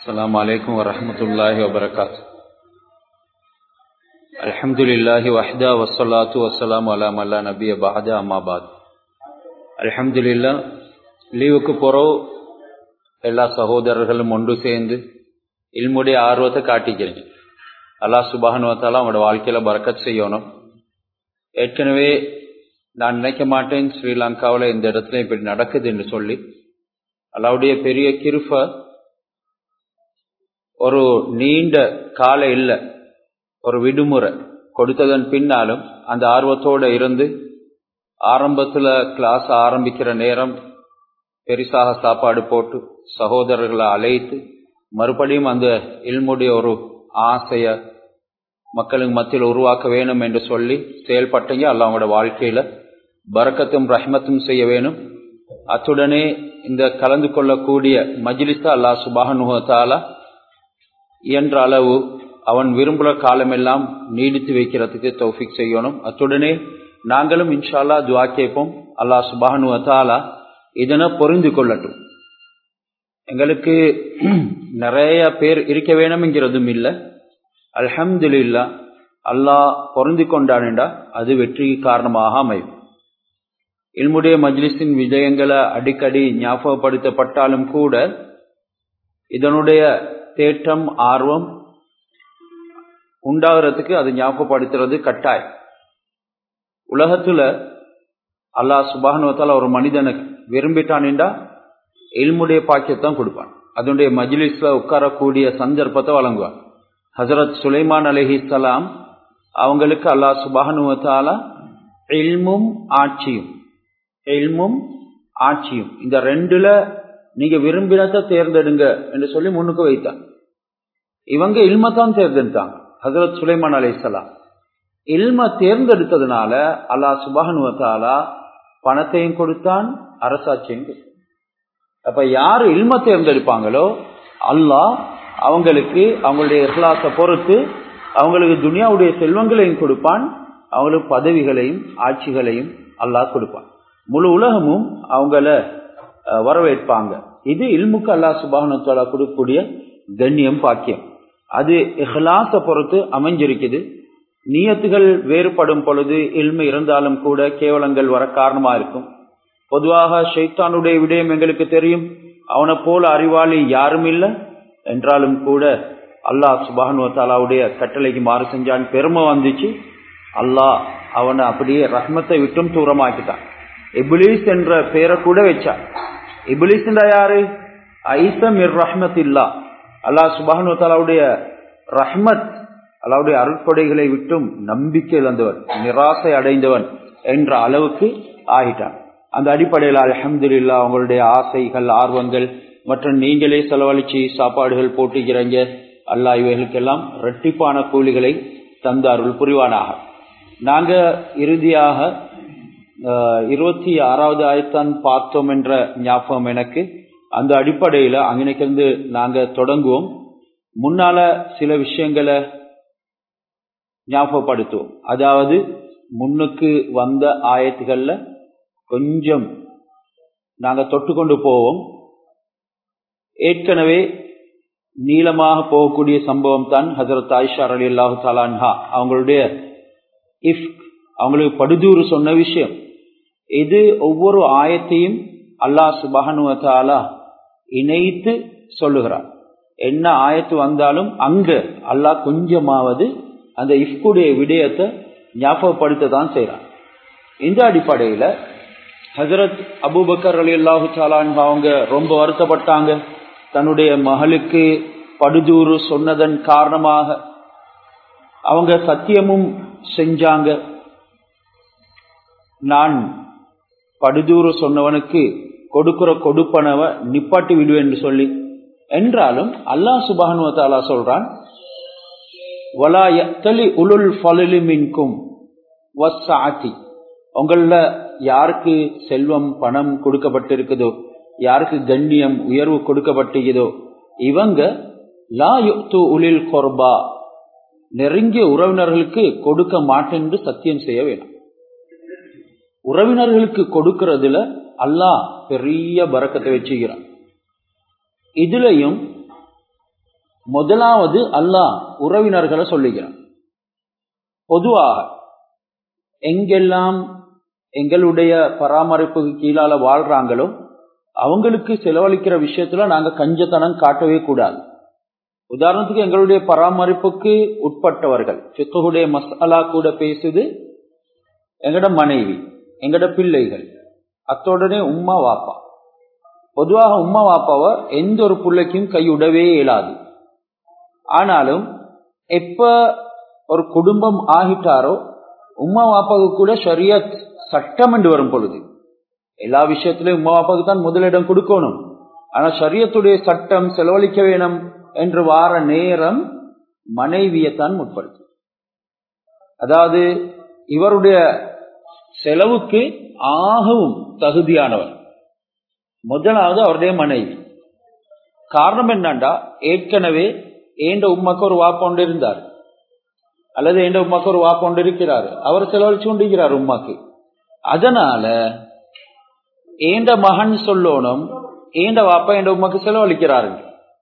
السلام عليكم ورحمة الله وبركاته الحمد لله وحده والصلاة والسلام على من لا نبي بعد أما بعد الحمد لله லீவுக்கு பிறகு எல்லா சகோதரர்களும் ஒன்று சேர்ந்து இல்முடைய ஆர்வத்தை காட்டிக்கிறீங்க அல்லாஹ் சுபானுவத்தால அவங்களோட வாழ்க்கையில பறக்கத் செய்யணும் ஏற்கனவே நான் நினைக்க மாட்டேன் ஸ்ரீலங்காவில் இந்த இடத்துல இப்படி நடக்குது என்று சொல்லி அல்லாவுடைய பெரிய கிருஃப ஒரு நீண்ட கால இல்ல ஒரு விடுமுறை கொடுத்ததன் பின்னாலும் அந்த ஆர்வத்தோட இருந்து ஆரம்பத்துல கிளாஸ் ஆரம்பிக்கிற நேரம் பெரிசாக சாப்பாடு போட்டு சகோதரர்களை அழைத்து மறுபடியும் அந்த இல்முடைய ஒரு ஆசைய மக்களுக்கு மத்தியில் உருவாக்க வேணும் என்று சொல்லி செயல்பட்டீங்க அல்ல அவங்களோட வாழ்க்கையில பறக்கத்தும் ரஹ்மத்தும் செய்ய வேணும் அத்துடனே இந்த கலந்து கொள்ளக்கூடிய மஜ்லிஸா அல்லா சுபானுவத்தாலா இயன்ற அளவு அவன் விரும்புகிற காலமெல்லாம் நீடித்து வைக்கிறதுக்கு தௌஃபிக் செய்யணும் அத்துடனே நாங்களும் இன்ஷால்லா துவா கேட்போம் அல்லா சுபானுவத்தாலா இதனை பொருந்து கொள்ளட்டும் எங்களுக்கு நிறைய பேர் இருக்க வேணும்ங்கிறதும் இல்லை அல்ஹம்துலில்லா அல்லாஹ் பொருந்தி கொண்டானேண்டா அது வெற்றி காரணமாக அமையும் இல்முடைய மஜ்லிஸின் விஜயங்களை அடிக்கடி ஞாபகப்படுத்தப்பட்டாலும் கூட இதனுடைய தேட்டம் ஆர்வம் உண்டாகிறதுக்கு அது ஞாபகப்படுத்துறது கட்டாயம் உலகத்துல அல்லாஹ் சுபானுவத்தால ஒரு மனிதனுக்கு விரும்பிட்டான்டா இல்முடைய பாக்கியத்தான் கொடுப்பான் அதனுடைய மஜ்லிஸ்ல உட்காரக்கூடிய சந்தர்ப்பத்தை வழங்குவான் ஹசரத் சுலைமான் அலஹிசலாம் அவங்களுக்கு அல்லாஹ் சுபானுவத்தால இல்மும் ஆட்சியும் இல்மும் ஆட்சியும் இந்த ரெண்டுல நீங்க விரும்பினத்தை தேர்ந்தெடுங்க என்று சொல்லி முன்னுக்கு வைத்தாங்க இவங்க இல்மத்தான் தேர்ந்தெடுத்தாங்க ஹசரத் சுலைமான் அலிசலாம் இல்ம தேர்ந்தெடுத்ததுனால அல்லாஹ் சுபானுவத்தாலா பணத்தையும் கொடுத்தான் அரசாட்சியும் கொடுத்தான் அப்ப யாரு இல்ம தேர்ந்தெடுப்பாங்களோ அல்லாஹ் அவங்களுக்கு அவங்களுடைய இஹ்லாசை பொறுத்து அவங்களுக்கு துனியாவுடைய செல்வங்களையும் கொடுப்பான் அவங்களுக்கு பதவிகளையும் ஆட்சிகளையும் அல்லாஹ் கொடுப்பான் முழு உலகமும் அவங்கள வரவேற்பாங்க இது இல்முக்கு அல்லாஹ் சுபானத்தாலா கொடுக்கக்கூடிய கண்ணியம் பாக்கியம் அது இஹ்லாசை பொறுத்து அமைஞ்சிருக்குது நீயத்துகள் வேறுபடும் பொழுது இல்மு இருந்தாலும் கூட கேவலங்கள் வர காரணமா இருக்கும் பொதுவாக ஷைத்தானுடைய விடயம் எங்களுக்கு தெரியும் அவனை போல அறிவாளி யாரும் இல்லை என்றாலும் கூட அல்லாஹ் சுபானுவத்தாலாவுடைய கட்டளைக்கு மாறு செஞ்சான் பெருமை வந்துச்சு அல்லாஹ் அவனை அப்படியே ரஹ்மத்தை விட்டும் தூரமாக்கிட்டான் இபிலிஸ் என்ற பெயரை கூட வச்சான் இபிலிஸ் யாரு ஐசம் இர் ரஹ்மத் இல்லா அல்லாஹ் சுபானுவத்தாலாவுடைய ரஹ்மத் அல்லாவுடைய அருட்கொடைகளை விட்டும் நம்பிக்கை இழந்தவன் நிராசை அடைந்தவன் என்ற அளவுக்கு ஆகிட்டான் அந்த அடிப்படையில் அலமதுல்லா அவங்களுடைய ஆசைகள் ஆர்வங்கள் மற்றும் நீங்களே செலவழிச்சு சாப்பாடுகள் போட்டுக்கிறீங்க அல்லா இவைகளுக்கெல்லாம் இரட்டிப்பான கூலிகளை தந்த அருள் புரிவானாக நாங்க இறுதியாக இருபத்தி ஆறாவது ஆயத்தான் பார்த்தோம் என்ற ஞாபகம் எனக்கு அந்த அடிப்படையில அங்கனைக்கிருந்து நாங்க தொடங்குவோம் முன்னால சில விஷயங்களை ஞாபகப்படுத்துவோம் அதாவது முன்னுக்கு வந்த ஆயத்துகள்ல கொஞ்சம் நாங்க தொட்டுக்கொண்டு போவோம் ஏற்கனவே நீளமாக போகக்கூடிய சம்பவம் தான் ஹசரத் ஆயிஷா அலி அல்லாஹு தாலான்ஹா அவங்களுடைய இஃப் அவங்களுக்கு படுதூறு சொன்ன விஷயம் இது ஒவ்வொரு ஆயத்தையும் அல்லாஹ் சுபஹனுவத்தாலா இணைத்து சொல்லுகிறார் என்ன ஆயத்து வந்தாலும் அங்க அல்லாஹ் கொஞ்சமாவது அந்த இஃப்குடைய விடயத்தை ஞாபகப்படுத்த தான் செய்யறான் இந்த அடிப்படையில ஹசரத் அபுபக்கர் அலி அல்லாஹு சாலான் அவங்க ரொம்ப வருத்தப்பட்டாங்க தன்னுடைய மகளுக்கு படுதூறு சொன்னதன் காரணமாக அவங்க சத்தியமும் செஞ்சாங்க நான் படுதூறு சொன்னவனுக்கு கொடுக்கிற கொடுப்பனவ நிப்பாட்டி விடுவேன் என்று சொல்லி என்றாலும் அல்லாஹ் சுபானுவத்தாலா சொல்றான் வலா எத்தலி உலுல் ஃபலி மின்கும் வசாத்தி உங்கள யாருக்கு செல்வம் பணம் கொடுக்கப்பட்டிருக்குதோ யாருக்கு கண்ணியம் உயர்வு கொடுக்கப்பட்டிருக்குதோ இவங்க லா யுக்து உலில் கொர்பா நெருங்கிய உறவினர்களுக்கு கொடுக்க மாட்டேன் என்று சத்தியம் செய்ய வேணும் உறவினர்களுக்கு கொடுக்கறதுல அல்லாஹ் பெரிய பறக்கத்தை வச்சுக்கிறான் இதுலயும் முதலாவது அல்லாஹ் உறவினர்களை சொல்லுகிறான் பொதுவாக எங்கெல்லாம் எங்களுடைய பராமரிப்புக்கு கீழால வாழ்றாங்களோ அவங்களுக்கு செலவழிக்கிற விஷயத்துல நாங்க கஞ்சத்தனம் காட்டவே கூடாது உதாரணத்துக்கு எங்களுடைய பராமரிப்புக்கு உட்பட்டவர்கள் சித்துடைய மசாலா கூட பேசுது எங்கட மனைவி எங்கட பிள்ளைகள் அத்தோடனே உம்மா வாப்பா பொதுவாக உம்மா வாப்பாவை எந்த ஒரு பிள்ளைக்கும் கையுடவே இயலாது ஆனாலும் எப்ப ஒரு குடும்பம் ஆகிட்டாரோ உம்மா வாப்பாவுக்கு கூட ஷரியத் சட்டம் என்று வரும் பொழுது எல்லா விஷயத்திலையும் உம்மா வாப்பாவுக்கு தான் முதலிடம் கொடுக்கணும் ஆனா ஷரியத்துடைய சட்டம் செலவழிக்க வேணும் என்று வார நேரம் மனைவியத்தான் முற்படுத்து அதாவது இவருடைய செலவுக்கு ஆகவும் தகுதியானவர் முதலாவது அவருடைய மனைவி காரணம் என்னண்டா ஏற்கனவே ஏண்ட உம்மக்கு ஒரு வாப்பொண்டு இருந்தார் அல்லது ஏண்ட உம்மக்கு ஒரு வாப்பொண்டு இருக்கிறார் அவர் செலவழிச்சு கொண்டிருக்கிறார் உம்மாக்கு அதனால ஏண்ட மகன் சொல்லணும் ஏண்ட வாப்பா ஏண்ட உம்மக்கு செலவழிக்கிறார்கள்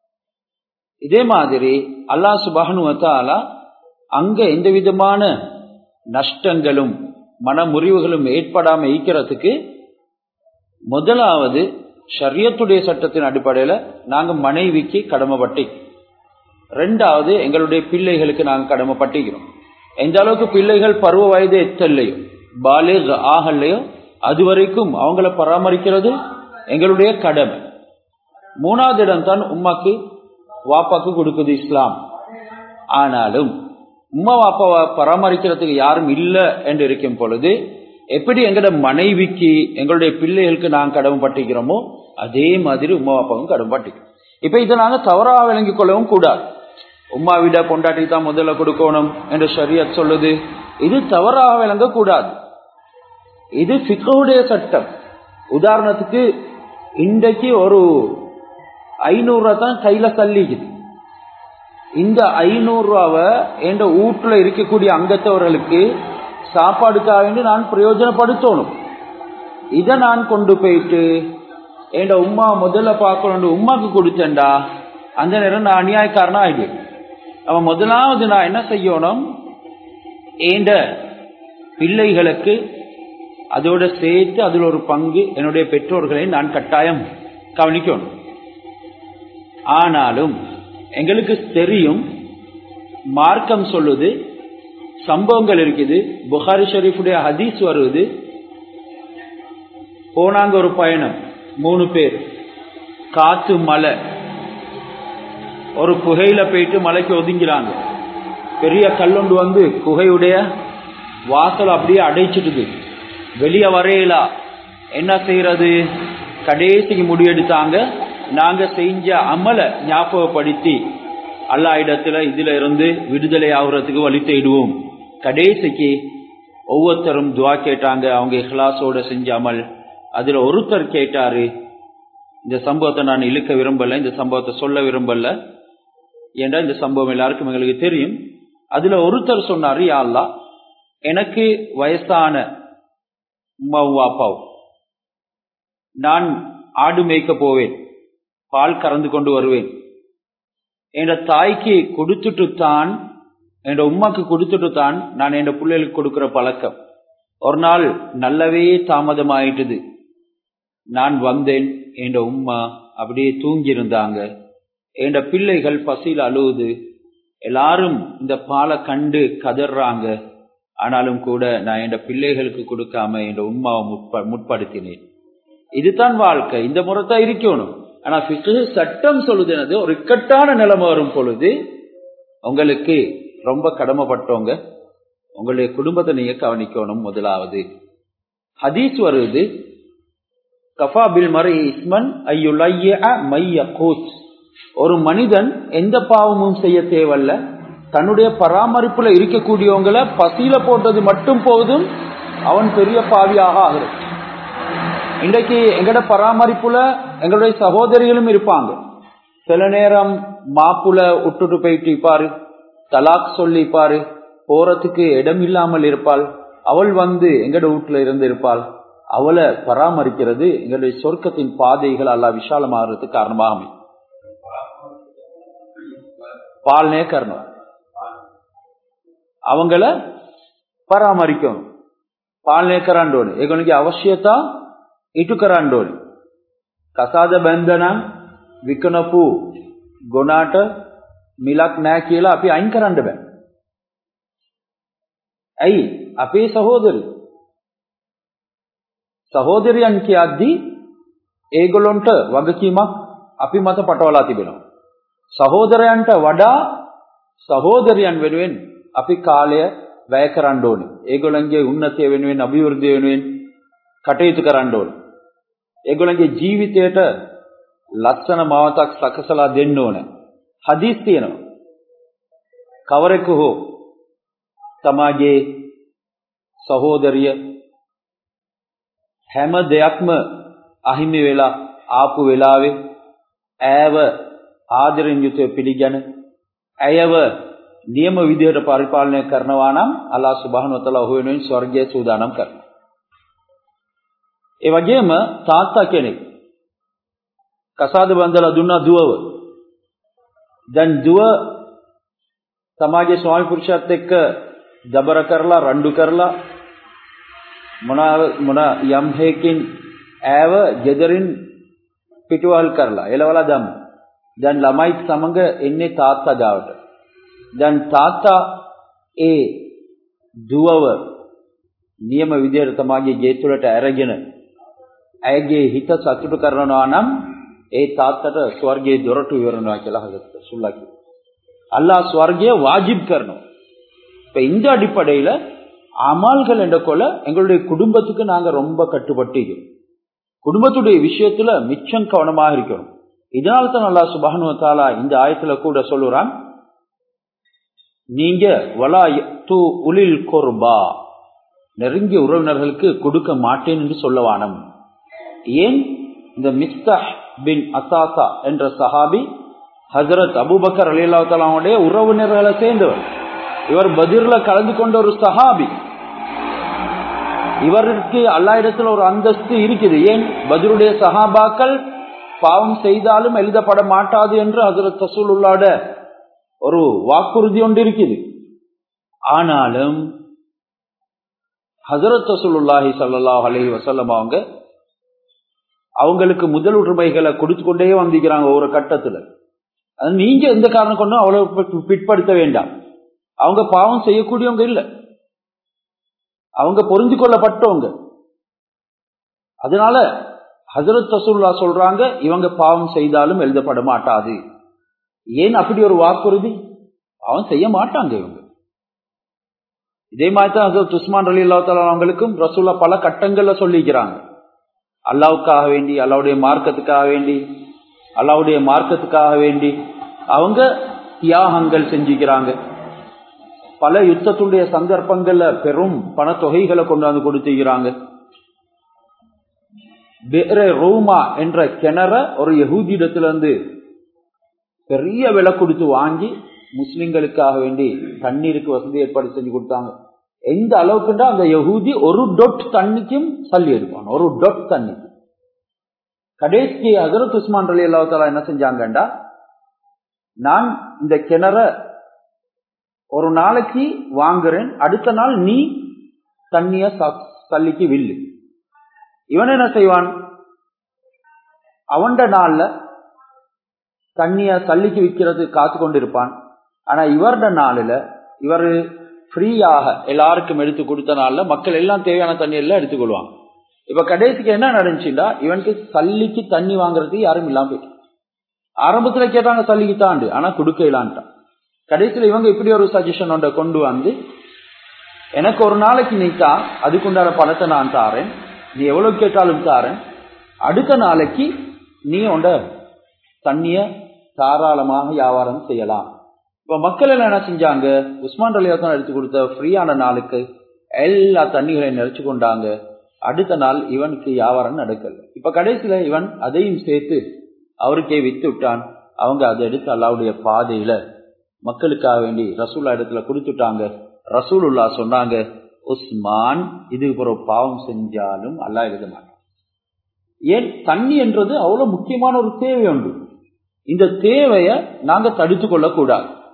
இதே மாதிரி அல்லாஹ் சுபஹனுவத்தாலா அங்க எந்த விதமான நஷ்டங்களும் மன முறிவுகளும் ஏற்படாம ஈக்கிறதுக்கு முதலாவது ஷரியத்துடைய சட்டத்தின் அடிப்படையில நாங்க மனைவிக்கு கடமைப்பட்டி ரெண்டாவது எங்களுடைய பிள்ளைகளுக்கு நாங்க கடமைப்பட்டிக்கிறோம் எந்த அளவுக்கு பிள்ளைகள் பருவ வயது எத்தல்லையோ பாலேக் ஆகலையோ அது வரைக்கும் அவங்கள பராமரிக்கிறது எங்களுடைய கடமை மூணாவது இடம் தான் உம்மாக்கு வாப்பாக்கு கொடுக்குது இஸ்லாம் ஆனாலும் உம்மா வாப்பாவை பராமரிக்கிறதுக்கு யாரும் இல்லை என்று இருக்கும் பொழுது எப்படி எங்கட மனைவிக்கு எங்களுடைய பிள்ளைகளுக்கு நாங்கள் கடமைப்பட்டிருக்கிறோமோ அதே மாதிரி உமா வாப்பாவும் கடமைப்பட்டிருக்கிறோம் இப்ப இதை நாங்க தவறாக விளங்கிக் கொள்ளவும் கூடாது உம்மா விட கொண்டாட்டி தான் முதல்ல கொடுக்கணும் என்று ஷரியத் சொல்லுது இது தவறாக விளங்க கூடாது இது பிக்கவுடைய சட்டம் உதாரணத்துக்கு இன்றைக்கு ஒரு ஐநூறு ரூபா தான் கையில தள்ளிக்குது இந்த ஐநூறு ரூபாவை என்ற வீட்டுல இருக்கக்கூடிய அங்கத்தவர்களுக்கு சாப்பாடுக்காக வேண்டி நான் பிரயோஜனப்படுத்தணும் இதை நான் கொண்டு போயிட்டு என் உமா முதல்ல பார்க்கணும் உமாக்கு கொடுத்தேன்டா அந்த நேரம் நான் அநியாயக்காரனா ஆயிடுவேன் அவன் முதலாவது நான் என்ன செய்யணும் ஏண்ட பிள்ளைகளுக்கு அதோட சேர்த்து அதில் ஒரு பங்கு என்னுடைய பெற்றோர்களை நான் கட்டாயம் கவனிக்கணும் ஆனாலும் எங்களுக்கு தெரியும் மார்க்கம் சொல்லுது சம்பவங்கள் இருக்குது புகாரி ஷரீஃபுடைய ஹதீஸ் வருவது போனாங்க ஒரு பயணம் மூணு பேர் காத்து மலை ஒரு குகையில போயிட்டு மலைக்கு ஒதுங்கிறாங்க பெரிய கல்லொண்டு வந்து குகையுடைய வாசல் அப்படியே அடைச்சிட்டுது வெளியே வரையலா என்ன செய்யறது கடைசிக்கு முடிவெடுத்தாங்க நாங்க செஞ்ச அமலை ஞாபகப்படுத்தி அல்லா இடத்துல இதுல இருந்து விடுதலை ஆகுறதுக்கு வழி தேடுவோம் கடைசிக்கு ஒவ்வொருத்தரும் துவா கேட்டாங்க அவங்க இஹ்லாஸோட செஞ்ச அமல் அதுல ஒருத்தர் கேட்டாரு இந்த சம்பவத்தை நான் இழுக்க விரும்பல இந்த சம்பவத்தை சொல்ல விரும்பல ஏன்னா இந்த சம்பவம் எல்லாருக்கும் எங்களுக்கு தெரியும் அதுல ஒருத்தர் சொன்னாரு யாழ்லா எனக்கு வயசான உமாவும் அப்பாவும் நான் ஆடு மேய்க்க போவேன் பால் கறந்து கொண்டு வருவேன் என் தாய்க்கு கொடுத்துட்டு தான் என் உமாக்கு கொடுத்துட்டு தான் நான் என் பிள்ளைகளுக்கு கொடுக்கிற பழக்கம் ஒரு நாள் நல்லவே தாமதமாயிட்டுது நான் வந்தேன் என் உம்மா அப்படியே தூங்கி இருந்தாங்க என் பிள்ளைகள் பசியில் அழுவுது எல்லாரும் இந்த பாலை கண்டு கதறாங்க ஆனாலும் கூட நான் என் பிள்ளைகளுக்கு கொடுக்காம என் உம்மாவை முற்ப முற்படுத்தினேன் இதுதான் வாழ்க்கை இந்த முறை தான் இருக்கணும் ஆனா பிக்கு சட்டம் சொல்லுது என்னது ஒரு இக்கட்டான நிலைமை வரும் பொழுது உங்களுக்கு ரொம்ப கடமைப்பட்டவங்க உங்களுடைய குடும்பத்தை நீங்க கவனிக்கணும் முதலாவது ஹதீஸ் வருது கஃபா பில் மறை இஸ்மன் ஐயுலைய ஒரு மனிதன் எந்த பாவமும் செய்ய தேவையில்ல தன்னுடைய பராமரிப்புல இருக்கக்கூடியவங்களை பசியில போட்டது மட்டும் போதும் அவன் பெரிய பாவியாக ஆகிறது இன்றைக்கு எங்கட பராமரிப்புல எங்களுடைய சகோதரிகளும் இருப்பாங்க சில நேரம் மாப்புல விட்டுட்டு போயிட்டு இருப்பாரு தலாக் சொல்லிப்பாரு போறதுக்கு இடம் இல்லாமல் இருப்பாள் அவள் வந்து எங்கட வீட்டுல இருந்து இருப்பாள் அவளை பராமரிக்கிறது எங்களுடைய சொர்க்கத்தின் பாதைகள் அல்லா விஷாலமாகிறதுக்கு காரணமாக அமையும் பாலனே கரணும் அவங்கள பராமரிக்கணும் පාලනය කරන්න ඕනේ. ඒගොල්ලන්ගේ අවශ්‍යතා ඉටු කරන්න ඕනේ. කසාද බැඳනම් විකනපු ගොනාට මිලක් නැහැ කියලා අපි අයින් කරන්න බෑ. ඇයි? අපේ සහෝදරයෝ සහෝදරයන් කියද්දී ඒගොල්ලොන්ට වගකීමක් අපි මත පටවලා තිබෙනවා. සහෝදරයන්ට වඩා සහෝදරයන් වෙනුවෙන් අපි කාලය වැය කරන්න ඕනේ. ඒගොල්ලන්ගේ උන්නතිය වෙනුවෙන් අභිවෘද්ධිය වෙනුවෙන් කටයුතු කරන්න ඕනේ. ඒගොල්ලන්ගේ ජීවිතයට ලස්සන මාවතක් සකසලා දෙන්න ඕනේ. හදීස් තියෙනවා. කවරෙකු හෝ තමාගේ සහෝදරිය හැම දෙයක්ම අහිමි වෙලා ආපු වෙලාවේ ඈව ආදරෙන් යුතුව පිළිගෙන ඇයව නියම විදිහට පරිපාලනය කරනවා නම් අල්ලාහ් සුබ්හානහු වතාලා ඔහු වෙනුවෙන් ස්වර්ගය සූදානම් කරනවා. ඒ වගේම තාත්තා කෙනෙක් කසාද බඳලා දුන්නා දුවව. දැන් දුව සමාජයේ ස්වාමි පුරුෂයත් එක්ක දබර කරලා රණ්ඩු කරලා මොන මොන යම් හේකින් ඈව gederin පිටුවල් කරලා එලවලා දැම්ම. දැන් ළමයිත් සමග එන්නේ තාත්තා ගාවට. දැන් තාත්තා ඒ දුවව නියම විදියට තමාගේ ගේ තුළට අරගෙන ඇයගේ හිත සතුටු කරනවා නම් ඒ තාත්තට ස්වර්ගයේ දොරටු ඉවරනවා කියලා හදත් சொல்லுலா அல்லாஹ் ஸ்வர்கிய வாஜிப் කරනවා இப்ப இந்த அடிப்படையில அமல்கள் என்ற கொல எங்களுடைய குடும்பத்துக்கு நாங்க ரொம்ப கட்டுப்பட்டு இருக்கிறோம் குடும்பத்துடைய விஷயத்துல மிச்சம் கவனமாக இருக்கணும் இதனால தான் அல்லாஹ் சுபஹானு வ இந்த ஆயத்துல கூட சொல்லுறான் நீங்க வலா து உலில் கொர்பா நெருங்கிய உறவினர்களுக்கு கொடுக்க மாட்டேன் என்று சொல்லவானம் ஏன் இந்த மிஸ்தஹ் பின் அசாசா என்ற சஹாபி ஹசரத் அபுபக்கர் அலிலாவுடைய உறவினர்களை சேர்ந்தவர் இவர் பதிர்ல கலந்து கொண்ட ஒரு சஹாபி இவருக்கு அல்லா இடத்துல ஒரு அந்தஸ்து இருக்குது ஏன் பதிலுடைய சஹாபாக்கள் பாவம் செய்தாலும் எழுதப்பட மாட்டாது என்று ஹசரத் ரசூலுல்லாட ஒரு வாக்குறுதி ஒன்று இருக்குது ஆனாலும் ஹசரத் ரசூலுல்லாஹி சல்லாஹ் அலஹி வசல்லம் அவங்க அவங்களுக்கு முதல் உரிமைகளை கொடுத்து கொண்டே வந்திருக்கிறாங்க ஒரு கட்டத்துல அது நீங்க எந்த காரணம் கொண்டும் அவ்வளவு பிற்படுத்த வேண்டாம் அவங்க பாவம் செய்யக்கூடியவங்க இல்ல அவங்க பொருந்து கொள்ளப்பட்டவங்க அதனால ஹசரத் ரசூல்லா சொல்றாங்க இவங்க பாவம் செய்தாலும் எழுதப்பட மாட்டாது ஏன் அப்படி ஒரு வாக்குறுதி அவன் செய்ய மாட்டாங்க இவங்க இதே மாதிரி தான் ஹசரத் உஸ்மான் அலி அல்லா அவங்களுக்கும் ரசூல்லா பல கட்டங்கள்ல சொல்லிக்கிறாங்க அல்லாவுக்காக வேண்டி அல்லாவுடைய மார்க்கத்துக்காக வேண்டி அல்லாவுடைய மார்க்கத்துக்காக வேண்டி அவங்க தியாகங்கள் செஞ்சுக்கிறாங்க பல யுத்தத்துடைய சந்தர்ப்பங்கள்ல பெரும் பணத்தொகைகளை கொண்டாந்து கொடுத்துக்கிறாங்க ரோமா என்ற கிணற ஒரு யகூதியிடத்துல இருந்து பெரிய விலை கொடுத்து வாங்கி முஸ்லிம்களுக்காக வேண்டி தண்ணீருக்கு வசதி ஏற்பாடு செஞ்சு கொடுத்தாங்க எந்த அளவுக்குண்டா அந்த யகூதி ஒரு டொட் தண்ணிக்கும் சல்லி எடுப்பான் ஒரு டொட் தண்ணி கடைசி ஹசரத் உஸ்மான் அலி அல்லாத்தாலா என்ன செஞ்சாங்கண்டா நான் இந்த கிணற ஒரு நாளைக்கு வாங்குறேன் அடுத்த நாள் நீ தண்ணிய சல்லிக்கு வில்லு இவன் என்ன செய்வான் அவன்ட நாள்ல தண்ணிய சல்லிக்கு விற்கிறது காத்து கொண்டிருப்பான் ஆனா இவருட நாளில இவர் ஃப்ரீயாக எல்லாருக்கும் எடுத்து கொடுத்த நாள்ல மக்கள் எல்லாம் தேவையான தண்ணி எல்லாம் எடுத்துக்கொள்வாங்க இப்ப கடைசிக்கு என்ன நடந்துச்சுன்னா இவனுக்கு சல்லிக்கு தண்ணி வாங்குறதுக்கு யாரும் இல்லாம போயிட்டு ஆரம்பத்துல கேட்டாங்க சல்லிக்கு தாண்டு ஆனா கொடுக்க இல்லான்ட்டான் கடைசியில இவங்க இப்படி ஒரு சஜஷன் ஒன்றை கொண்டு வந்து எனக்கு ஒரு நாளைக்கு நீ தான் அதுக்குண்டான பணத்தை நான் தாரேன் நீ எவ்வளவு கேட்டாலும் தாரேன் அடுத்த நாளைக்கு நீ உண்ட தண்ணிய தாராளமாக வியாபாரம் செய்யலாம் இப்ப மக்கள் எல்லாம் என்ன செஞ்சாங்க உஸ்மான் அலியா தான் எடுத்து கொடுத்த ஃப்ரீயான நாளுக்கு எல்லா தண்ணிகளையும் நிறைச்சு கொண்டாங்க அடுத்த நாள் இவனுக்கு வியாபாரம் நடக்கல இப்ப கடைசியில இவன் அதையும் சேர்த்து அவருக்கே வித்து விட்டான் அவங்க அதை எடுத்து அல்லாவுடைய பாதையில மக்களுக்காக வேண்டி ரசூல்லா இடத்துல கொடுத்துட்டாங்க ரசூலுல்லா சொன்னாங்க உஸ்மான் இதுக்கு ஒரு பாவம் செஞ்சாலும் அல்லா எழுத மாட்டான் ஏன் தண்ணி என்றது அவ்வளவு முக்கியமான ஒரு தேவை உண்டு இந்த தேவைய நாங்க தடுத்து கொள்ளக்கூடாது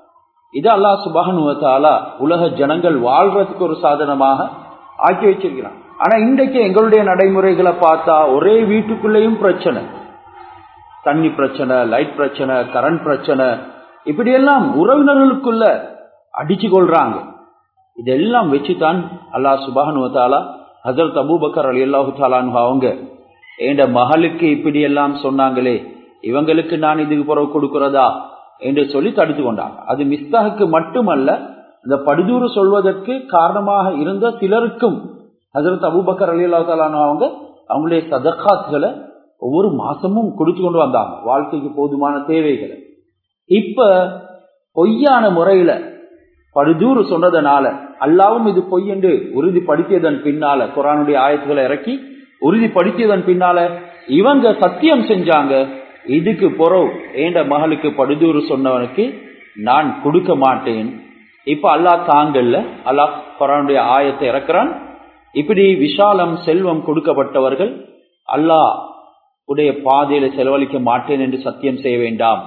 இது அல்லாஹ் சுபகனுவத்தாலா உலக ஜனங்கள் வாழ்றதுக்கு ஒரு சாதனமாக ஆக்கி வச்சிருக்கிறான் ஆனா இன்றைக்கு எங்களுடைய நடைமுறைகளை பார்த்தா ஒரே வீட்டுக்குள்ளேயும் பிரச்சனை தண்ணி பிரச்சனை லைட் பிரச்சனை கரண்ட் பிரச்சனை இப்படியெல்லாம் உறவினர்களுக்குள்ள அடிச்சு கொள்றாங்க இதெல்லாம் வச்சுதான் அல்லாஹ் சுபஹனுவத்தாலா ஹசரத் அபூபக்கர் அலி அல்லாஹு தாலான் அவங்க என்ற மகளுக்கு இப்படி எல்லாம் சொன்னாங்களே இவங்களுக்கு நான் இதுக்கு பிறகு கொடுக்கிறதா என்று சொல்லி தடுத்து கொண்டாங்க அது மிஸ்தாவுக்கு மட்டுமல்ல இந்த படுதூறு சொல்வதற்கு காரணமாக இருந்த சிலருக்கும் ஹசரத் அபூபக்கர் அலி அல்லா தாலான் அவங்க அவங்களுடைய சதக்காத்துகளை ஒவ்வொரு மாசமும் கொடுத்து கொண்டு வந்தாங்க வாழ்க்கைக்கு போதுமான தேவைகளை இப்ப பொய்யான முறையில படுதூறு சொன்னதனால அல்லாவும் இது பொய் என்று உறுதிப்படுத்தியதன் பின்னால குரானுடைய ஆயத்துக்களை இறக்கி உறுதிப்படுத்தியதன் பின்னால இவங்க சத்தியம் செஞ்சாங்க இதுக்கு பொறவு ஏண்ட மகளுக்கு படுதூறு சொன்னவனுக்கு நான் கொடுக்க மாட்டேன் இப்ப அல்லாஹ் தாங்கல்ல அல்லாஹ் குரானுடைய ஆயத்தை இறக்குறான் இப்படி விஷாலம் செல்வம் கொடுக்கப்பட்டவர்கள் அல்லாஹ் உடைய பாதையில செலவழிக்க மாட்டேன் என்று சத்தியம் செய்ய வேண்டாம்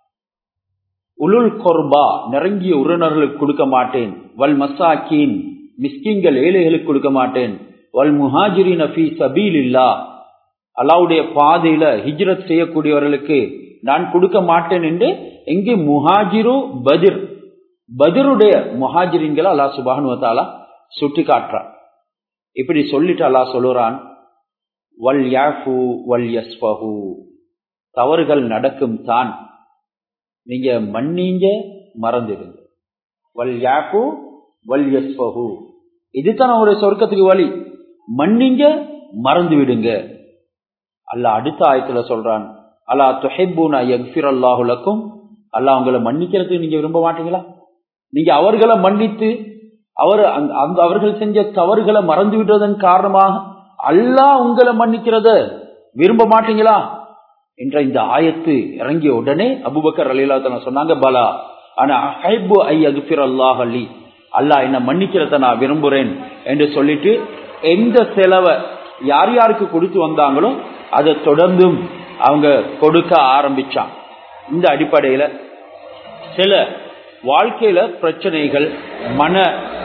உலுல் கொர்பா நெருங்கிய உறவினர்களுக்கு கொடுக்க மாட்டேன் வல் மசாக்கீன் மிஸ்கிங்கள் ஏழைகளுக்கு கொடுக்க மாட்டேன் வல் முஹாஜிரின் அஃபி சபீல் இல்லா அல்லாவுடைய பாதையில ஹிஜ்ரத் செய்யக்கூடியவர்களுக்கு நான் கொடுக்க மாட்டேன் என்று எங்கே முஹாஜிரு பதிர் பதிருடைய முஹாஜிரின்களை அல்லா சுபானுவத்தாலா சுட்டி காட்டுறான் இப்படி சொல்லிட்டு அல்லாஹ் சொல்லுறான் வல் யாஃபு வல் யஸ்பஹு தவறுகள் நடக்கும் தான் நீங்க மன்னீங்க மறந்துடுங்க வல் யாஃபு வல் யஸ்பஹு இதுதான் ஒரு சொர்க்கத்துக்கு வழி மன்னிங்க மறந்து விடுங்க அல்லாஹ் அடுத்த ஆயத்துல சொல்றான் அல்லா துஹிப்பூனா யக்ஃபிர் அல்லாஹுலக்கும் அல்லாஹ் உங்களை மன்னிக்கிறதுக்கு நீங்க விரும்ப மாட்டீங்களா நீங்க அவர்களை மன்னித்து அவர் அந்த அவர்கள் செஞ்ச தவறுகளை மறந்து விடுறதன் காரணமாக அல்லாஹ் உங்களை மன்னிக்கிறத விரும்ப மாட்டீங்களா என்ற இந்த ஆயத்து இறங்கிய உடனே அபுபக்கர் அலிலா சொன்னாங்க பலா ஆனா ஹைபு ஐ அகுஃபிர் அல்லாஹ் அலி அல்லாஹ் என்ன மன்னிக்கிறத நான் விரும்புறேன் என்று சொல்லிட்டு எந்த செலவை யார் யாருக்கு கொடுத்து வந்தாங்களோ அதை தொடர்ந்தும் அவங்க கொடுக்க ஆரம்பிச்சான் இந்த அடிப்படையில சில வாழ்க்கையில பிரச்சனைகள் மன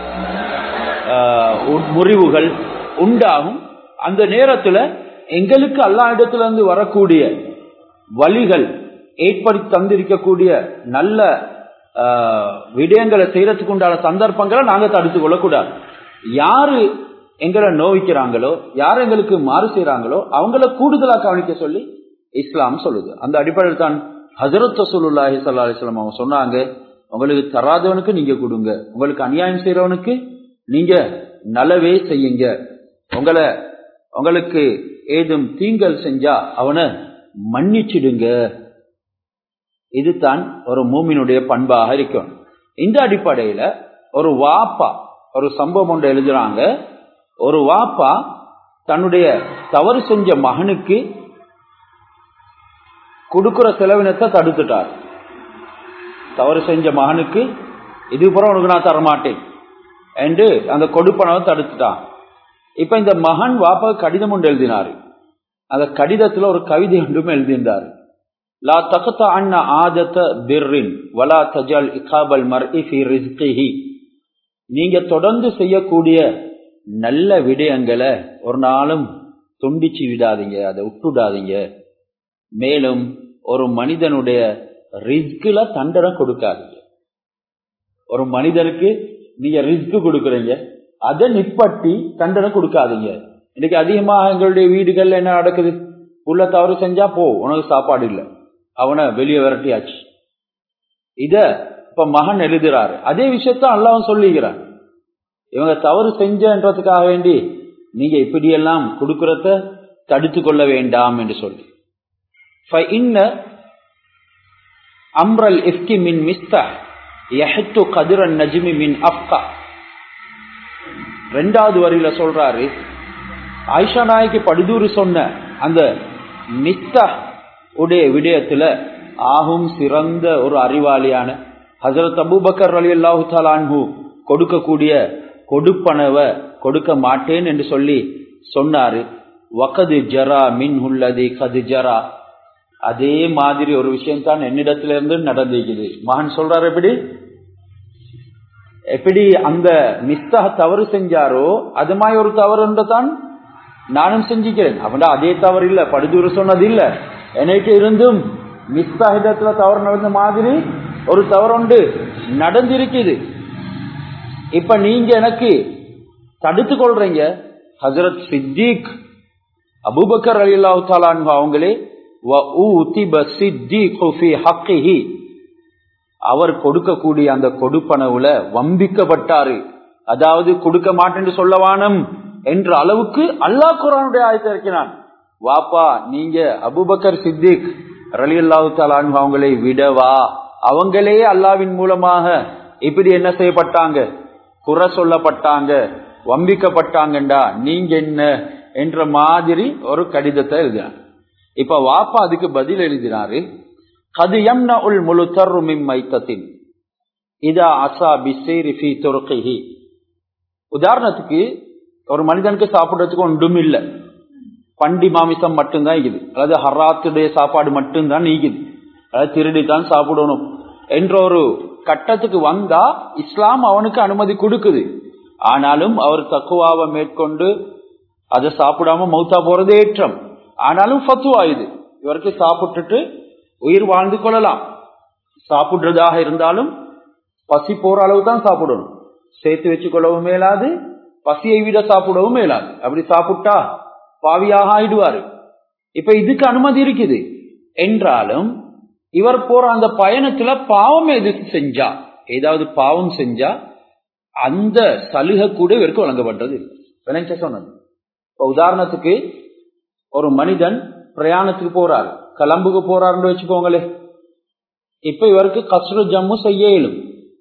முறிவுகள் உண்டாகும் அந்த நேரத்துல எங்களுக்கு அல்லா இடத்துல இருந்து வரக்கூடிய வழிகள் ஏற்படுத்தி தந்திருக்கக்கூடிய நல்ல விடயங்களை செய்யறதுக்கு உண்டான சந்தர்ப்பங்களை நாங்க தடுத்து கொள்ளக்கூடாது யாரு எங்களை நோவிக்கிறாங்களோ யார் எங்களுக்கு மாறு செய்யறாங்களோ அவங்கள கூடுதலா கவனிக்க சொல்லி இஸ்லாம் சொல்லுது அந்த அடிப்படையில் தான் ஹசரத் ரசூலுல்லாஹி சல்லா அலிஸ்லாம் அவங்க சொன்னாங்க உங்களுக்கு தராதவனுக்கு நீங்க கொடுங்க உங்களுக்கு அநியாயம் செய்யறவனுக்கு நீங்க நலவே செய்யுங்க உங்களை உங்களுக்கு ஏதும் தீங்கல் செஞ்சா அவனை மன்னிச்சிடுங்க இதுதான் ஒரு மூமினுடைய பண்பாக இருக்கும் இந்த அடிப்படையில ஒரு வாப்பா ஒரு சம்பவம் ஒன்று எழுதுறாங்க ஒரு வாப்பா தன்னுடைய தவறு செஞ்ச மகனுக்கு கொடுக்கிற செலவினத்தை தடுத்துட்டார் தவறு செஞ்ச மகனுக்கு இது புறம் உனக்கு நான் தரமாட்டேன் என்று அந்த கொடுப்பனவை தடுத்துட்டான் இப்ப இந்த மகன் வாப்பா கடிதம் ஒன்று எழுதினாரு அந்த கடிதத்துல ஒரு கவிதை ஒன்றும் எழுதியிருந்தார் லா தகத்த அண்ண ஆதத்த பிர்ரின் வலா தஜால் இகாபல் மர்இ ஃபி ரிஸ்கிஹி நீங்க தொடர்ந்து செய்யக்கூடிய நல்ல விடயங்களை ஒரு நாளும் துண்டிச்சு விடாதீங்க அதை விட்டுடாதீங்க மேலும் ஒரு மனிதனுடைய ரிஸ்கில தண்டனை கொடுக்காதீங்க ஒரு மனிதனுக்கு நீங்க ரிஸ்க் கொடுக்குறீங்க அதை நிப்பட்டி தண்டனை கொடுக்காதீங்க இன்னைக்கு அதிகமாக எங்களுடைய வீடுகள்ல என்ன நடக்குது உள்ள தவறு செஞ்சா போ உனக்கு சாப்பாடு இல்லை அவனை வெளியே விரட்டியாச்சு இத இப்ப மகன் எழுதுறாரு அதே விஷயத்த அல்லாவும் சொல்லிக்கிறான் இவங்க தவறு செஞ்சன்றதுக்காக வேண்டி நீங்க இப்படியெல்லாம் கொடுக்கறத தடுத்து கொள்ள வேண்டாம் என்று சொல்லி அம்ரல் இஃப்கி மின் மிஸ்தா யஹத்து கதிரன் நஜ்மி மின் அப்கா ரெண்டாவது வரியில சொல்றாரு ஆயிஷா நாய்க்கு படுதூறு சொன்ன அந்த மிஸ்தா உடைய விடயத்துல ஆகும் சிறந்த ஒரு அறிவாளியான ஹசரத் அபூபக்கர் அலி அல்லாஹு தாலான்ஹூ கொடுக்கக்கூடிய கொடுப்பனவ கொடுக்க மாட்டேன் என்று சொல்லி சொன்னாரு வகது ஜரா மின் உள்ளது கது ஜரா அதே மாதிரி ஒரு விஷயம் தான் என்னிடத்துல இருந்து நடந்திருக்குது மகன் சொல்றாரு எப்படி எப்படி அந்த மிஸ்தக தவறு செஞ்சாரோ அது மாதிரி ஒரு தவறு தான் நானும் செஞ்சுக்கிறேன் அவன்டா அதே தவறு இல்ல படுதூர் சொன்னது இல்ல எனக்கு இருந்தும் மிஸ்தாகிதத்துல தவறு நடந்த மாதிரி ஒரு தவறு உண்டு நடந்திருக்குது இப்ப நீங்க எனக்கு தடுத்து கொள்றீங்க ஹசரத் சித்திக் அபுபக்கர் அலி அல்லாஹு அவங்களே அவர் கொடுக்கக்கூடிய அந்த கொடுப்பனவுல வம்பிக்கப்பட்டாரு அதாவது கொடுக்க மாட்டேன்னு சொல்லவானம் என்ற அளவுக்கு அல்லாஹ் குரானுடைய ஆயத்தை இருக்கிறான் வாப்பா நீங்க அபுபக்கர் சித்திக் ரலி அல்லாஹு தாலான் அவங்களை விடவா அவங்களே அல்லாவின் மூலமாக இப்படி என்ன செய்யப்பட்டாங்க குறை சொல்லப்பட்டாங்க வம்பிக்கப்பட்டாங்கண்டா நீங்க என்ன என்ற மாதிரி ஒரு கடிதத்தை எழுதினார் இப்ப வாப்பா அதுக்கு பதில் எழுதினாரு கது எம்ன உள் முழு தர்மிம் மைத்தத்தின் இதா அசா பிசேரி ஃபி துருக்கிஹி உதாரணத்துக்கு ஒரு மனிதனுக்கு சாப்பிடுறதுக்கு ஒன்றும் இல்லை பண்டி மாமிசம் மட்டும்தான் இருக்குது அதாவது ஹராத்துடைய சாப்பாடு மட்டும்தான் நீக்குது அதாவது திருடித்தான் சாப்பிடணும் என்ற ஒரு கட்டத்துக்கு வந்தா இஸ்லாம் அவனுக்கு அனுமதி கொடுக்குது ஆனாலும் அவர் தக்குவாவை மேற்கொண்டு அதை சாப்பிடாம மௌத்தா போறது ஏற்றம் ஆனாலும் ஃபத்துவா இது இவருக்கு சாப்பிட்டுட்டு உயிர் வாழ்ந்து கொள்ளலாம் சாப்பிடுறதாக இருந்தாலும் பசி போற அளவு தான் சாப்பிடணும் சேர்த்து வச்சு கொள்ளவும் மேலாது பசியை விட சாப்பிடவும் மேலாது அப்படி சாப்பிட்டா பாவியாக ஆயிடுவாரு இப்ப இதுக்கு அனுமதி இருக்குது என்றாலும் இவர் போற அந்த பயணத்துல பாவம் எது செஞ்சா ஏதாவது பாவம் செஞ்சா அந்த சலுகை கூட இவருக்கு வழங்கப்பட்டது விளைஞ்ச சொன்னது இப்ப உதாரணத்துக்கு ஒரு மனிதன் பிரயாணத்துக்கு போறாரு கலம்புக்கு போறாருன்னு வச்சுக்கோங்களே இப்ப இவருக்கு கஸ்ரு ஜம்மு செய்ய இயலும்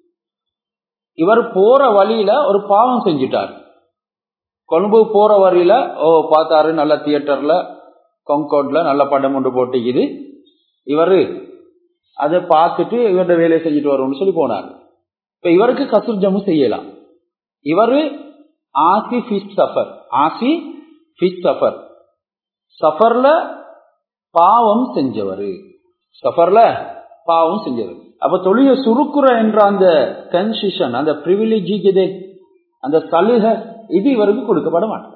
இவர் போற வழியில ஒரு பாவம் செஞ்சுட்டார் கொழும்பு போற வழியில ஓ பார்த்தாரு நல்ல தியேட்டர்ல கொங்கோட்ல நல்ல படம் ஒன்று போட்டுக்குது இவரு அதை பார்த்துட்டு இவருடைய வேலையை செஞ்சுட்டு வரும்னு சொல்லி போனார் இப்ப இவருக்கு கசூர் ஜம்மு செய்யலாம் இவரு ஆசி ஃபிஷ் சஃபர் ஆசி ஃபிஷ் சஃபர் சஃபர்ல பாவம் செஞ்சவர் சஃபர்ல பாவம் செஞ்சவர் அப்ப தொழில சுருக்குற என்ற அந்த கன்சிஷன் அந்த பிரிவிலேஜிக்குதே அந்த சலுகை இது இவருக்கு கொடுக்கப்பட மாட்டார்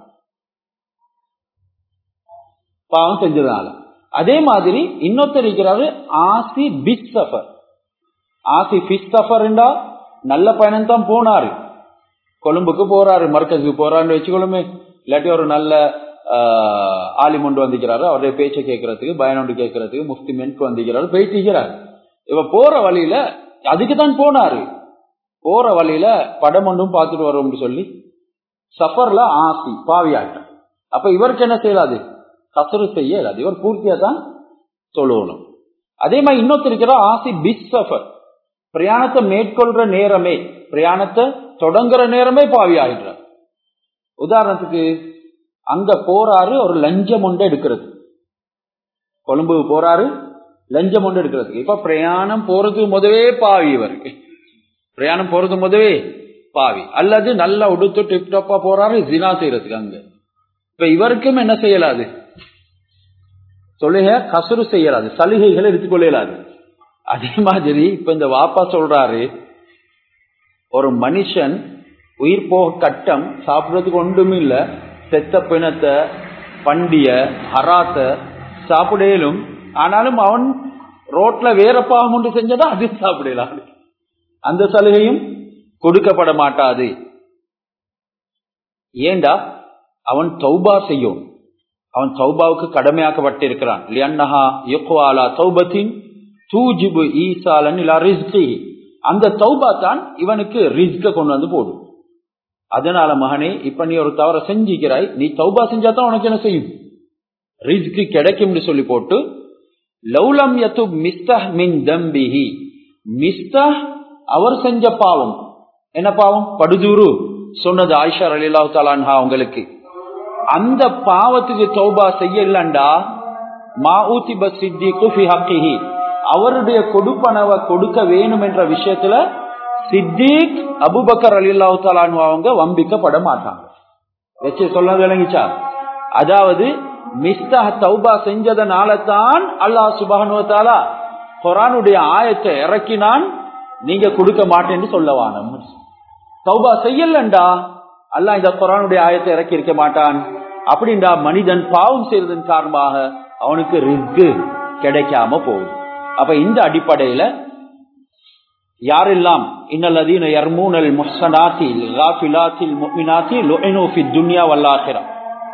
பாவம் செஞ்சதுனால அதே மாதிரி இன்னொருத்தர் இருக்கிறாரு ஆசி பிச் சஃபர் ஆசி பிச் சஃபர் என்றா நல்ல பயணம் தான் போனாரு கொழும்புக்கு போறாரு மர்க்கஸுக்கு போறாருன்னு வச்சுக்கொள்ளுமே இல்லாட்டி ஒரு நல்ல ஆலிம் ஒன்று வந்திக்கிறாரு அவருடைய பேச்சை கேட்கறதுக்கு பயனொன்று கேட்கறதுக்கு முஃப்தி மென்க்கு வந்திக்கிறாரு போயிட்டு இவ போற வழியில அதுக்கு தான் போனாரு போற வழியில படம் ஒன்றும் பார்த்துட்டு வரோம்னு சொல்லி சஃபர்ல ஆசி பாவியாட்டம் அப்ப இவருக்கு என்ன செய்யலாது கசரு செய்ய இயலாது இவர் பூர்த்தியா தான் தொழுவணும் அதே மாதிரி இன்னொருத்தர் இருக்கிற ஆசி பிஸ் சஃபர் பிரயாணத்தை மேற்கொள்ற நேரமே பிரயாணத்தை தொடங்குற நேரமே பாவி ஆகிடுறார் உதாரணத்துக்கு அங்க போறாரு ஒரு லஞ்சம் ஒன்று எடுக்கிறது கொழும்பு போறாரு லஞ்சம் ஒன்று எடுக்கிறதுக்கு இப்ப பிரயாணம் போறதுக்கு முதவே பாவி இவருக்கு பிரயாணம் போறது முதவே பாவி அல்லது நல்லா உடுத்து டிப்டாப்பா போறாரு ஜினா செய்யறதுக்கு அங்க இப்ப இவருக்கும் என்ன செய்யலாது தொழுக கசுறு செய்யலாது சலுகைகளை எடுத்துக்கொள்ளலாது அதே மாதிரி இப்ப இந்த வாப்பா சொல்றாரு ஒரு மனுஷன் உயிர் போக கட்டம் சாப்பிடுறதுக்கு ஒன்றும் இல்ல செத்த பிணத்தை பண்டிய ஹராத்த சாப்பிடலும் ஆனாலும் அவன் ரோட்ல வேற பாவம் ஒன்று செஞ்சதா அது சாப்பிடலாம் அந்த சலுகையும் கொடுக்கப்பட மாட்டாது ஏண்டா அவன் தௌபா செய்யும் அவன் தௌபாவுக்கு கடமையாக்கப்பட்டிருக்கிறான் லியன்னஹா யுக்வாலா தௌபத்தின் தூஜிபு ஈசாலன் இல்லா ரிஸ்கி அந்த தௌபா தான் இவனுக்கு ரிஸ்க கொண்டு வந்து போடும் அதனால மகனே இப்ப நீ ஒரு தவற செஞ்சுக்கிறாய் நீ தௌபா செஞ்சா தான் உனக்கு என்ன செய்யும் ரிஸ்க்கு கிடைக்கும்னு சொல்லி போட்டு லௌலம் யத்து மிஸ்தஹ் மின் தம்பிஹி மிஸ்தஹ் அவர் செஞ்ச பாவம் என்ன பாவம் படுதூரு சொன்னது ஆயிஷா அலிலாஹு தாலான்ஹா அவங்களுக்கு அந்த பாவத்துக்கு தௌபா செய்யலண்டா மா ஊத்தி பசித்தி குஃபி ஹக்கிஹி அவருடைய கொடுப்பனவை கொடுக்க வேணும் என்ற விஷயத்துல சித்திக் அபுபக்கர் அலிலாஹு தாலான் அவங்க வம்பிக்கப்பட மாட்டாங்க வச்சு சொல்ல விளங்கிச்சா அதாவது மிஸ்தஹ தௌபா செஞ்சதனால தான் அல்லாஹ் சுபஹனுவத்தாலா குரானுடைய ஆயத்தை இறக்கினான் நீங்க கொடுக்க மாட்டேன்னு சொல்லவானம் தௌபா செய்யலண்டா அல்லாஹ் இந்த குரானுடைய ஆயத்தை இறக்கி இருக்க மாட்டான் அப்படின்றா மனிதன் பாவம் செய்யறதன் காரணமாக அவனுக்கு ரிஸ்கு கிடைக்காம போகுது அப்ப இந்த அடிப்படையில யாரெல்லாம் இன்னல்லதீன யர்மூனல் முஹ்சனாத்தில் காஃபிலாத்தில் முஃமினாத்தி லுஇனு ஃபித் துன்யா வல் ஆখিরাহ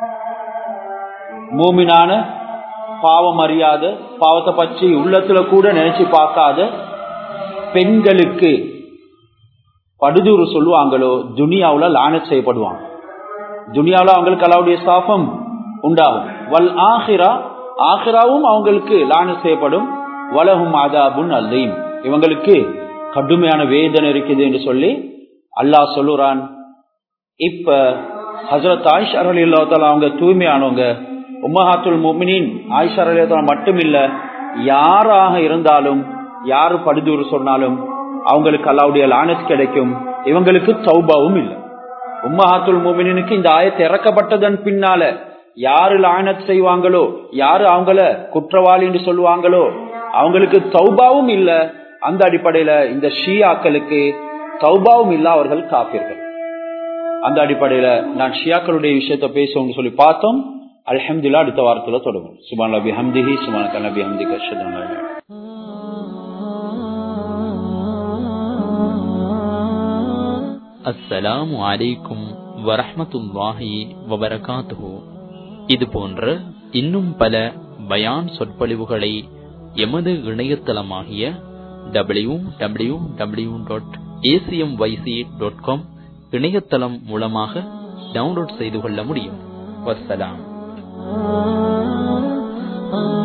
மூமினான பாவம் அறியாத பாவத்தை பற்றி உள்ளத்துல கூட நினைச்சு பார்க்காத பெண்களுக்கு படுதூறு சொல்லுவாங்களோ துனியாவுல லானத் செய்யப்படுவாங்க துனியாவுல அவங்களுக்கு அல்லாவுடைய சாபம் உண்டாகும் வல் ஆஹிரா ஆஹிராவும் அவங்களுக்கு லானத் செய்யப்படும் வலகும் ஆதாபுன் அல்லீம் இவங்களுக்கு கடுமையான வேதனை இருக்குது என்று சொல்லி அல்லாஹ் சொல்லுறான் இப்ப ஹசரத் ஆயிஷா அலி அவங்க தூய்மையானவங்க உம்மஹாத்துல் முமினின் ஆயிஷா அலி மட்டும் இல்ல யாராக இருந்தாலும் யாரு படுதூறு சொன்னாலும் அவங்களுக்கு அல்லாவுடைய லானத் கிடைக்கும் இவங்களுக்கு தௌபாவும் இல்லை உம்மஹாத்துல் முமினினுக்கு இந்த ஆயத்தை இறக்கப்பட்டதன் பின்னால யாரு லானத் செய்வாங்களோ யாரு அவங்கள குற்றவாளி என்று சொல்லுவாங்களோ அவங்களுக்கு தௌபாவும் இல்ல அந்த அடிப்படையில இந்த ஷியாக்களுக்கு தௌபாவும் இல்ல அவர்கள் காப்பீர்கள் அந்த அடிப்படையில நான் ஷியாக்களுடைய விஷயத்த பேசுவோம்னு சொல்லி பார்த்தோம் அல்ஹம்துல்லா அடுத்த வாரத்துல தொடங்கும் சுபான் நபி ஹம்திஹி சுபான் நபி ஹம்தி கஷதான் அஸ்ஸலாமு அலைக்கும் வரஹ்மத்துல்லாஹி வபரகாத்துஹு இது போன்ற இன்னும் பல பயான் சொற்பொழிவுகளை எமது இணையதளமாகிய W W W dot ACM YC dot com இணையதளம் மூலமாக டவுன்லோட் செய்து கொள்ள முடியும் வஸ்ஸலாம்